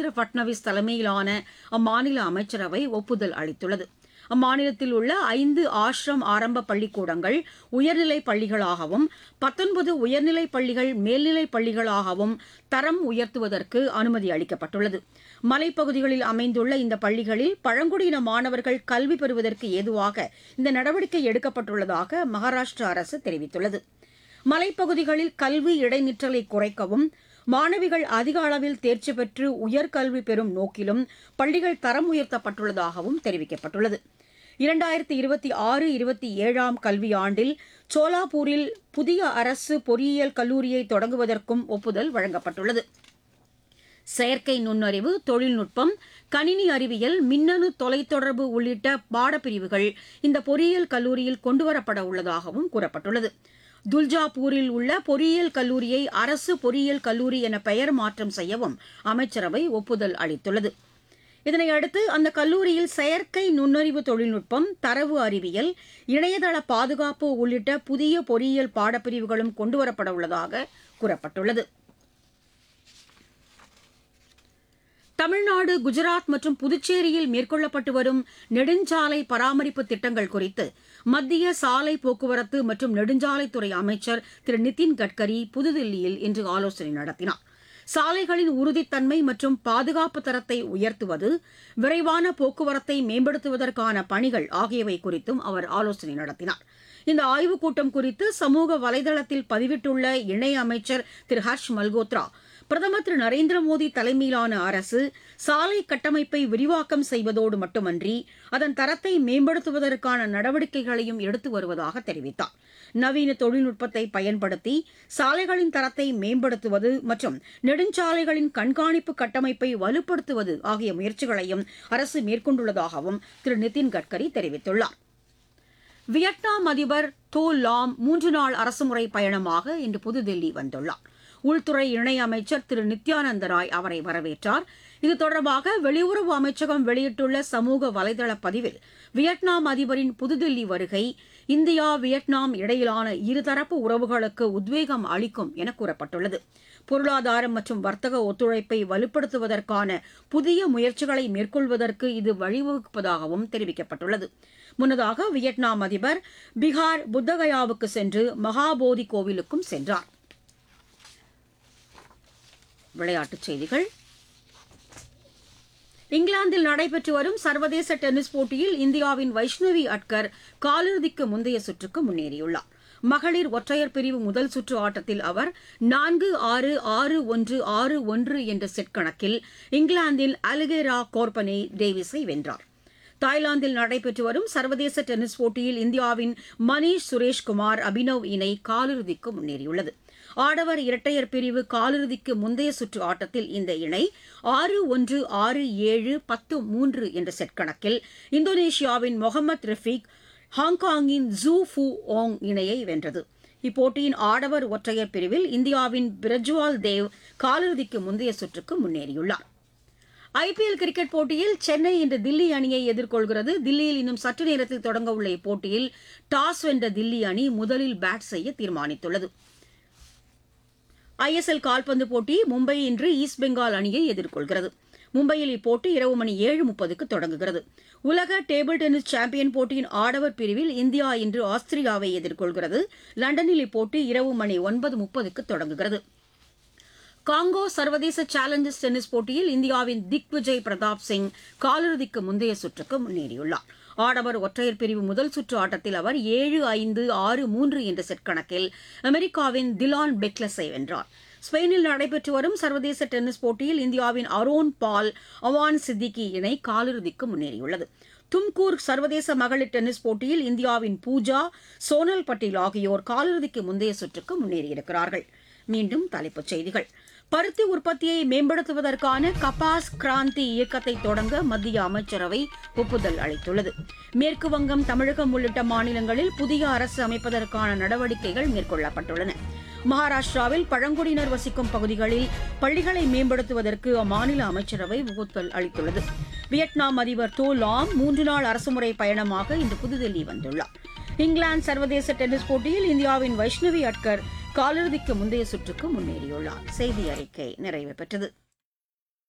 தேவேந்திர பட்னவிஸ் தலைமையிலான அம்மாநில அமைச்சரவை ஒப்புதல் அளித்துள்ளது அம்மாநிலத்தில் உள்ள ஐந்து ஆசிரம் ஆரம்ப பள்ளிக்கூடங்கள் உயர்நிலைப் பள்ளிகளாகவும் பத்தொன்பது உயர்நிலைப் பள்ளிகள் மேல்நிலைப் பள்ளிகளாகவும் தரம் உயர்த்துவதற்கு அனுமதி அளிக்கப்பட்டுள்ளது மலைப்பகுதிகளில் அமைந்துள்ள இந்த பள்ளிகளில் பழங்குடியின மாணவர்கள் கல்வி பெறுவதற்கு ஏதுவாக இந்த நடவடிக்கை எடுக்கப்பட்டுள்ளதாக மகாராஷ்டிரா அரசு தெரிவித்துள்ளது மலைப்பகுதிகளில் கல்வி இடைநிற்றலை குறைக்கவும் மாணவிகள் அதிக அளவில் தேர்ச்சி பெற்று உயர்கல்வி பெறும் நோக்கிலும் பள்ளிகள் தரம் உயர்த்தப்பட்டுள்ளதாகவும் தெரிவிக்கப்பட்டுள்ளது இரண்டாயிரத்தி இருபத்தி ஆறு இருபத்தி ஏழாம் கல்வியாண்டில் சோலாப்பூரில் புதிய அரசு பொறியியல் கல்லூரியை தொடங்குவதற்கும் ஒப்புதல் வழங்கப்பட்டுள்ளது செயற்கை நுண்ணறிவு தொழில்நுட்பம் கணினி அறிவியல் மின்னணு தொலைத்தொடர்பு உள்ளிட்ட பாடப்பிரிவுகள் இந்த பொறியியல் கல்லூரியில் கொண்டுவரப்பட உள்ளதாகவும் கூறப்பட்டுள்ளது துல்ஜாபூரில் உள்ள பொறியியல் கல்லூரியை அரசு பொறியியல் கல்லூரி என பெயர் மாற்றம் செய்யவும் அமைச்சரவை ஒப்புதல் அளித்துள்ளது இதனையடுத்து அந்த கல்லூரியில் செயற்கை நுண்ணறிவு தொழில்நுட்பம் தரவு அறிவியல் இணையதள பாதுகாப்பு உள்ளிட்ட புதிய பொறியியல் பாடப்பிரிவுகளும் கொண்டுவரப்பட உள்ளதாக கூறப்பட்டுள்ளது தமிழ்நாடு குஜராத் மற்றும் புதுச்சேரியில் மேற்கொள்ளப்பட்டு வரும் நெடுஞ்சாலை பராமரிப்பு திட்டங்கள் குறித்து மத்திய சாலை போக்குவரத்து மற்றும் நெடுஞ்சாலைத்துறை அமைச்சர் திரு நிதின் கட்கரி புதுதில்லியில் இன்று ஆலோசனை நடத்தினார் சாலைகளின் உறுதித்தன்மை மற்றும் பாதுகாப்பு தரத்தை உயர்த்துவது விரைவான போக்குவரத்தை மேம்படுத்துவதற்கான பணிகள் ஆகியவை குறித்தும் அவர் ஆலோசனை நடத்தினார் இந்த ஆய்வுக் கூட்டம் குறித்து சமூக வலைதளத்தில் பதிவிட்டுள்ள இணை அமைச்சர் திரு ஹர்ஷ் மல்கோத்ரா பிரதமர் திரு நரேந்திர மோடி தலைமையிலான அரசு சாலை கட்டமைப்பை விரிவாக்கம் செய்வதோடு மட்டுமன்றி அதன் தரத்தை மேம்படுத்துவதற்கான நடவடிக்கைகளையும் எடுத்து வருவதாக தெரிவித்தார் நவீன தொழில்நுட்பத்தை பயன்படுத்தி சாலைகளின் தரத்தை மேம்படுத்துவது மற்றும் நெடுஞ்சாலைகளின் கண்காணிப்பு கட்டமைப்பை வலுப்படுத்துவது ஆகிய முயற்சிகளையும் அரசு மேற்கொண்டுள்ளதாகவும் திரு நிதின் கட்கரி தெரிவித்துள்ளார் வியட்நாம் அதிபர் தோ லாம் மூன்று நாள் அரசுமுறை பயணமாக இன்று புதுதில்லி வந்துள்ளார் உள்துறை இணையமைச்சர் திரு நித்யானந்த ராய் அவரை வரவேற்றார் இது தொடர்பாக வெளியுறவு அமைச்சகம் வெளியிட்டுள்ள சமூக வலைதள பதிவில் வியட்நாம் அதிபரின் புதுதில்லி வருகை இந்தியா வியட்நாம் இடையிலான இருதரப்பு உறவுகளுக்கு உத்வேகம் அளிக்கும் என கூறப்பட்டுள்ளது பொருளாதாரம் மற்றும் வர்த்தக ஒத்துழைப்பை வலுப்படுத்துவதற்கான புதிய முயற்சிகளை மேற்கொள்வதற்கு இது வழிவகுப்பதாகவும் தெரிவிக்கப்பட்டுள்ளது முன்னதாக வியட்நாம் அதிபர் பீகார் புத்தகயாவுக்கு சென்று மகாபோதி கோவிலுக்கும் சென்றார் விளையாட்டுச் செய்திகள் இங்கிலாந்தில் நடைபெற்று வரும் சர்வதேச டென்னிஸ் போட்டியில் இந்தியாவின் வைஷ்ணவி அட்கர் காலிறுதிக்கு முந்தைய சுற்றுக்கு முன்னேறியுள்ளார் மகளிர் ஒற்றையர் பிரிவு முதல் சுற்று ஆட்டத்தில் அவர் நான்கு ஆறு ஆறு ஒன்று ஆறு ஒன்று என்ற செட் கணக்கில் இங்கிலாந்தின் அலிகேரா கோர்பனே டேவிஸை வென்றார் தாய்லாந்தில் நடைபெற்று வரும் சர்வதேச டென்னிஸ் போட்டியில் இந்தியாவின் மணீஷ் சுரேஷ்குமார் அபினவ் இணை காலிறுதிக்கு முன்னேறியுள்ளது ஆடவர் இரட்டையர் பிரிவு காலிறுதிக்கு முந்தைய சுற்று ஆட்டத்தில் இந்த இணை ஆறு ஒன்று ஆறு ஏழு பத்து மூன்று என்ற செட் கணக்கில் இந்தோனேஷியாவின் மொஹமத் ரஃபீக் ஹாங்காங்கின் ஜூ ஃபு ஓங் இணையை வென்றது இப்போட்டியின் ஆடவர் ஒற்றையர் பிரிவில் இந்தியாவின் பிரஜ்வால் தேவ் காலிறுதிக்கு முந்தைய சுற்றுக்கு முன்னேறியுள்ளார் ஐபிஎல் கிரிக்கெட் போட்டியில் சென்னை இன்று தில்லி அணியை எதிர்கொள்கிறது தில்லியில் இன்னும் சற்று நேரத்தில் தொடங்க உள்ள இப்போட்டியில் டாஸ் வென்ற தில்லி அணி முதலில் பேட் செய்ய தீர்மானித்துள்ளது ஐஎஸ்எல் கால்பந்து போட்டி மும்பை இன்று ஈஸ்ட் பெங்கால் அணியை எதிர்கொள்கிறது மும்பையில் இப்போட்டி இரவு மணி ஏழு முப்பதுக்கு தொடங்குகிறது உலக டேபிள் டென்னிஸ் சாம்பியன் போட்டியின் ஆடவர் பிரிவில் இந்தியா இன்று ஆஸ்திரியாவை எதிர்கொள்கிறது லண்டனில் இப்போட்டி இரவு மணி ஒன்பது முப்பதுக்கு தொடங்குகிறது காங்கோ சர்வதேச சேலஞ்சர்ஸ் டென்னிஸ் போட்டியில் இந்தியாவின் திக்விஜய் பிரதாப் சிங் காலிறுதிக்கு முந்தைய சுற்றுக்கு முன்னேறியுள்ளார் ஆடவர் ஒற்றையர் பிரிவு முதல் சுற்று ஆட்டத்தில் அவர் ஏழு ஐந்து ஆறு மூன்று என்ற செட் கணக்கில் அமெரிக்காவின் திலான் பெக்லஸை வென்றார் ஸ்பெயினில் நடைபெற்று வரும் சர்வதேச டென்னிஸ் போட்டியில் இந்தியாவின் அரோன் பால் அவான் சித்திகி இணை காலிறுதிக்கு முன்னேறியுள்ளது தும்கூர் சர்வதேச மகளிர் டென்னிஸ் போட்டியில் இந்தியாவின் பூஜா சோனல் பட்டேல் ஆகியோர் காலிறுதிக்கு முந்தைய சுற்றுக்கு முன்னேறியிருக்கிறார்கள் மீண்டும் தலைப்புச் செய்திகள் பருத்தி உற்பத்தியை மேம்படுத்துவதற்கான கபாஸ் கிராந்தி இயக்கத்தை தொடங்க மத்திய அமைச்சரவை ஒப்புதல் அளித்துள்ளது மேற்கு வங்கம் தமிழகம் உள்ளிட்ட மாநிலங்களில் புதிய அரசு அமைப்பதற்கான நடவடிக்கைகள் மேற்கொள்ளப்பட்டுள்ளன மகாராஷ்டிராவில் பழங்குடியினர் வசிக்கும் பகுதிகளில் பள்ளிகளை மேம்படுத்துவதற்கு அம்மாநில அமைச்சரவை ஒப்புதல் அளித்துள்ளது வியட்நாம் அதிபர் தோ லாம் மூன்று நாள் அரசுமுறை பயணமாக இன்று புதுதில்லி வந்துள்ளார் இங்கிலாந்து சர்வதேச டென்னிஸ் போட்டியில் இந்தியாவின் வைஷ்ணவி அட்கர் காலிறுதிக்கு முந்தைய சுற்றுக்கு முன்னேறியுள்ளார் செய்தி அறிக்கை நிறைவு பெற்றது